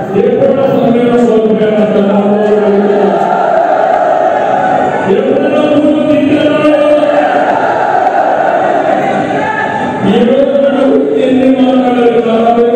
ఎప్పుడో సమయం సోదరులారా, ఎప్పుడో ముందు తిరిగారా? ఈ రోజు మనం ఎన్ని మాట్లాడారు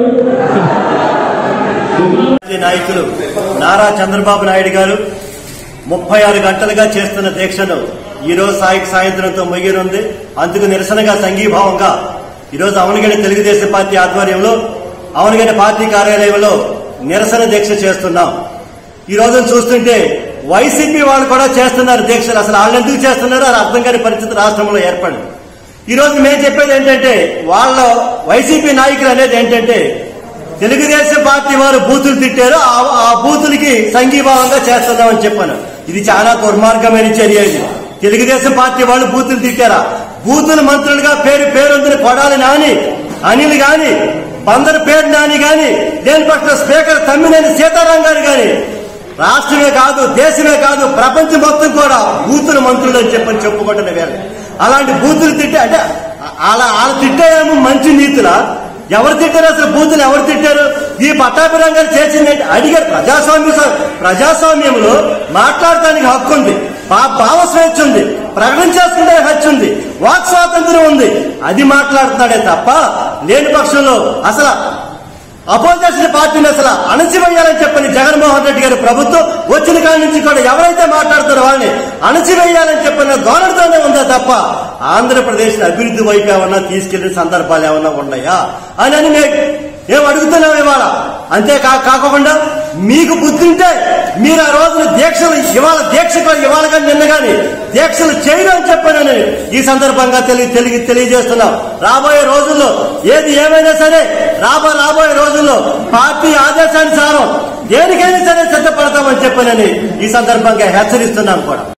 పార్టీ నాయకులు నారా చంద్రబాబు నాయుడు గారు ముప్పై ఆరు గంటలుగా చేస్తున్న దీక్షను ఈ రోజు సాయి సాయంత్రంతో ముగినుంది అందుకు నిరసనగా సంఘీభావంగా ఈ రోజు అవనగడ్డ తెలుగుదేశం పార్టీ ఆధ్వర్యంలో అవనగడ్డ పార్టీ కార్యాలయంలో నిరసన దీక్ష చేస్తున్నాం ఈ రోజు చూస్తుంటే వైసీపీ వాళ్ళు కూడా చేస్తున్నారు దీక్షలు అసలు వాళ్ళు ఎందుకు చేస్తున్నారో అది అర్థం కాని పరిస్థితి రాష్ట్రంలో ఏర్పడింది ఈ రోజు మేము చెప్పేది ఏంటంటే వాళ్ళ వైసీపీ నాయకులు అనేది ఏంటంటే తెలుగుదేశం పార్టీ వారు బూతులు తిట్టారు ఆ- ఆ బూతులకి సంఘీభావంగా చేస్తున్నామని చెప్పాను ఇది చాలా దుర్మార్గమైన చర్య ఇది తెలుగుదేశం పార్టీ వాళ్ళు బూతులు తిట్టారా బూతుల మంత్రులుగా పేరు పేరొందిన కొడాలి నాని అనిల్ గాని బందరు పేరు నాని గాని దేని పట్ల స్పీకర్ తమ్మినేని సీతారాం గారు గాని రాష్ట్రమే కాదు దేశమే కాదు ప్రపంచం మొత్తం కూడా బూతుల మంత్రులు అని చెప్పని చెప్పుకుంటున్న వేళ అలాంటి బూతులు తిట్టే అంటే అలా అలా తిట్టేమో మంచి నీతులా ఎవరు తిట్టారు అసలు బూతులు ఎవరు తిట్టారు ఈ పట్టాభిరాం గారు చేసింది అడిగారు ప్రజాస్వామ్య స- ప్రజాస్వామ్యంలో మాట్లాడటానికి హక్కు ఉంది భా- భావ స్వేచ్ఛ ఉంది ప్రకటన చేసుకుంటే హక్కు ఉంది వాక్ స్వాతంత్రం ఉంది అది మాట్లాడుతున్నాడే తప్ప లేని పక్షంలో అసలు అపోజిషన్ పార్టీని అసలు అణచివేయాలని చెప్పని జగన్మోహన్ రెడ్డి గారి ప్రభుత్వం వచ్చిన కాడి నుంచి కూడా ఎవరైతే మాట్లాడుతారో వాళ్ళని అణచివేయాలని చెప్పిన ధోరణితోనే ఉందా తప్ప ఆంధ్రప్రదేశ్ అభివృద్ధి వైపు ఏమన్నా తీసుకెళ్లిన సందర్భాలు ఏమన్నా ఉన్నాయా అని అని మే- ఏం అడుగుతున్నాం ఇవాళ అంతే కా- కాకుండా మీకు బుద్ధి ఉంటే మీరు ఆ రోజున దీక్షలు ఇవాళ దీక్షకు ఇవాళ కానీ నిన్న కానీ దీక్షలు చేయడం అని చెప్పానని ఈ సందర్భంగా తెలియ తెలియ తెలియజేస్తున్నాం రాబోయే రోజుల్లో ఏది ఏమైనా సరే రాబో రాబోయే రోజుల్లో పార్టీ ఆదేశానుసారం దేనికైనా సరే సిద్ధపడతామని చెప్పానని ఈ సందర్భంగా హెచ్చరిస్తున్నాం కూడా